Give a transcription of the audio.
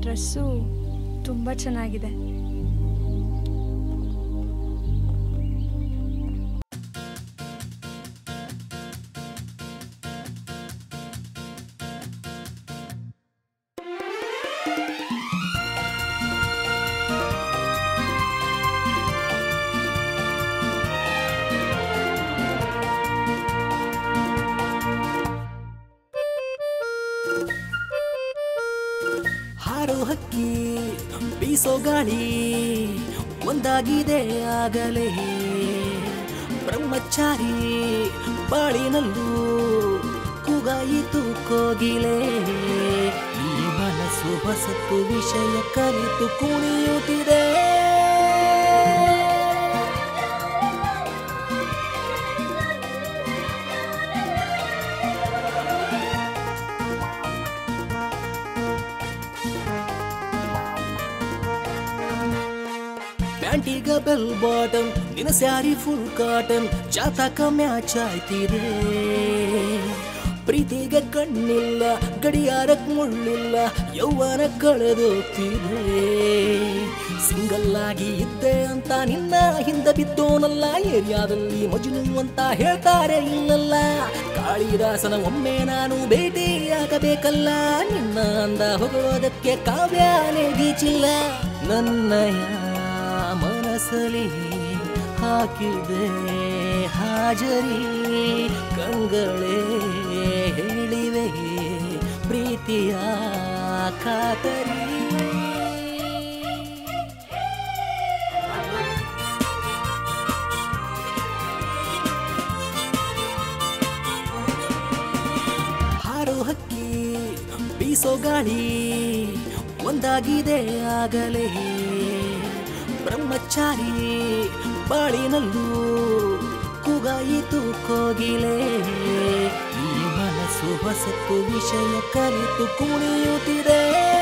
dress ತುಂಬ ಚೆನ್ನಾಗಿದೆ ಹಾರೋ ಹಕ್ಕಿ ಬೀಸೋ ಗಾಳಿ ಒಂದಾಗಿದೆ ಆಗಲೇ ಬ್ರಹ್ಮಚಾರಿ ಬಾಳಿನಲ್ಲೂ ಕೂಗಾಯಿತು ಕೋಗಿಲೆ ಈ ಮನಸ್ಸು ಹೊಸತು ವಿಷಯ ಕಲಿತು ಕುಣಿಯುತ್ತಿದೆ ಪ್ಯಾಂಟಿಗ ಬೆಲ್ ಬಾಟಮ್ ನಿನ್ನ ಸ್ಯಾರಿ ಫುಲ್ ಕಾಟನ್ ಜಾತಕ ಮ್ಯಾಚ್ ಆಯ್ತಿದೆ ಪ್ರೀತಿಗೆ ಕಣ್ಣಿಲ್ಲ ಗಡಿಯಾರಕ್ ಮುಳ್ಳಿಲ್ಲ ಯೌವನ ಕಳೆದೋಗ್ತಿದೆ ಸಿಂಗಲ್ ಆಗಿ ಇದ್ದೆ ಅಂತ ನಿನ್ನ ಹಿಂದೆ ಬಿದ್ದೋನಲ್ಲ ಏರಿಯಾದಲ್ಲಿ ಮಜುನು ಅಂತ ಹೇಳ್ತಾರೆ ಇಲ್ಲಲ್ಲ ಕಾಳಿದಾಸನ ಒಮ್ಮೆ ನಾನು ಭೇಟಿಯಾಗಬೇಕಲ್ಲ ನಿನ್ನ ಅಂದ ಹೋಗೋದಕ್ಕೆ ಕಾವ್ಯಾನೇ ಗೀಚಿಲ್ಲ ನನ್ನಯ ಮನಸ್ಸಲಿ ಹಾಕಿದೆ ಹಾಜರಿ ಕಂಗಳೇ ಹೇಳಿವೆ ಪ್ರೀತಿಯ ಖಾತರಿ ಹಾರೋ ಹಕ್ಕಿ ಬೀಸೋ ಗಾಳಿ ಒಂದಾಗಿದೆ ಆಗಲೇ ಬ್ರಹ್ಮಚಾರಿ ಬಾಳಿನಲ್ಲೂ ಕೂಗಾಯಿತು ಕೋಗಿಲೆ ಈ ಮನಸ್ಸು ಹೊಸತು ವಿಷಯ ಕಲಿತು ಕುಣಿಯುತ್ತಿದೆ